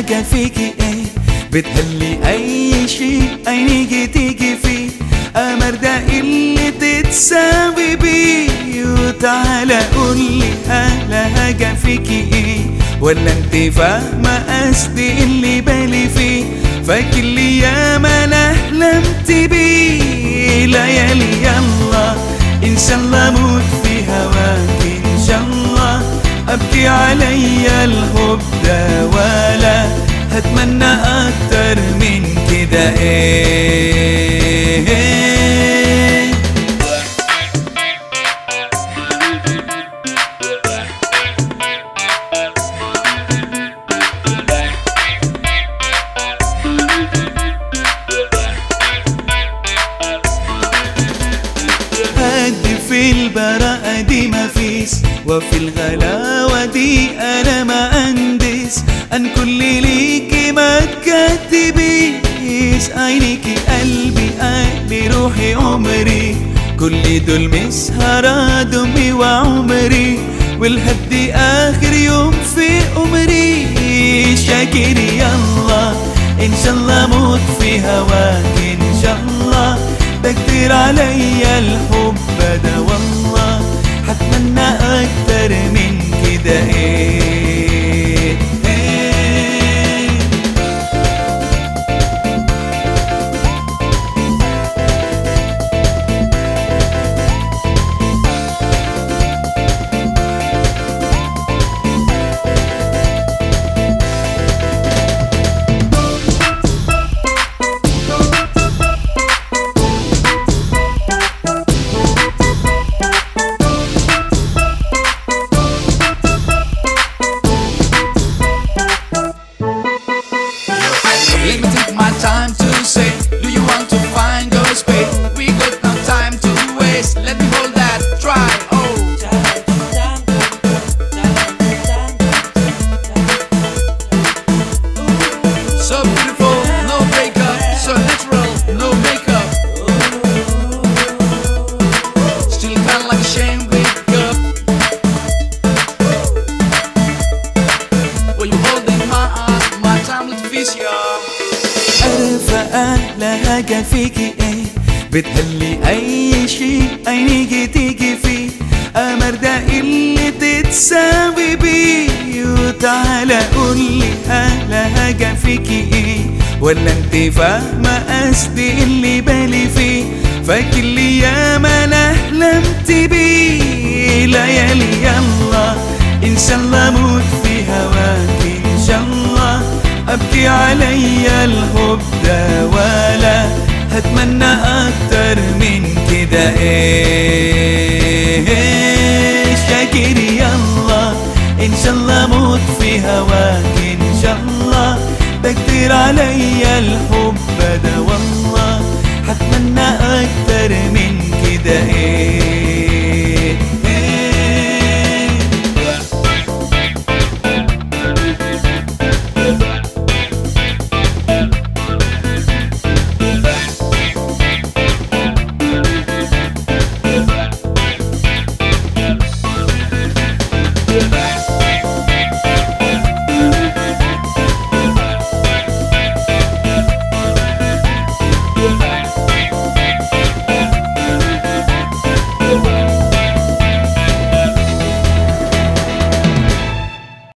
حاجة فيكي ايه بتهلي اي شيء عينيكي تيجي فيه امر ده اللي تتساوي بيه وتعالى قولي احلى حاجة فيكي ايه ولا انت فاهمة قصدي اللي بالي فيه فاكر لي يا ما انا حلمت بيه ليالي يلا ان شاء الله اموت في هواك ان شاء الله ابكي عليا الحب ده ولا هتمنى اكتر من كده ايه حد في البراءة دي مفيش وفي الغلاوة دي أنا ما أندس أن كل ليكي ما تكتبيش عينيكي قلبي قلبي روحي عمري كل دول مسهرة دمي وعمري والهد آخر يوم في عمري شاكر يلا إن شاء الله موت في هواك إن شاء الله ده كتير عليا الحب ده والله هتمنى اكتر من كده ايه, إيه Let me take my time to say, do you want to find your space? We got no time to waste. Let me hold that. Try. Oh, so beautiful, no breakup. So natural, no makeup. Still kinda like a shame wake up. When you holding my arm, my time let's feast ya. عارفة أحلى حاجة فيكي إيه بتهلي أي شيء عينيكي تيجي فيه أمر ده اللي تتساوي بيه وتعالى قولي أحلى حاجة فيكي إيه ولا انت فاهمة قصدي اللي بالي فيه فاكر لي يا ما أنا حلمت بيه ليالي يلا إن شاء الله أموت في هواك إن شاء الله ابكي عليا الحب ده ولا هتمنى اكتر من كده ايه شاكر يلا ان شاء الله اموت في هواك ان شاء الله ده كتير عليا الحب ده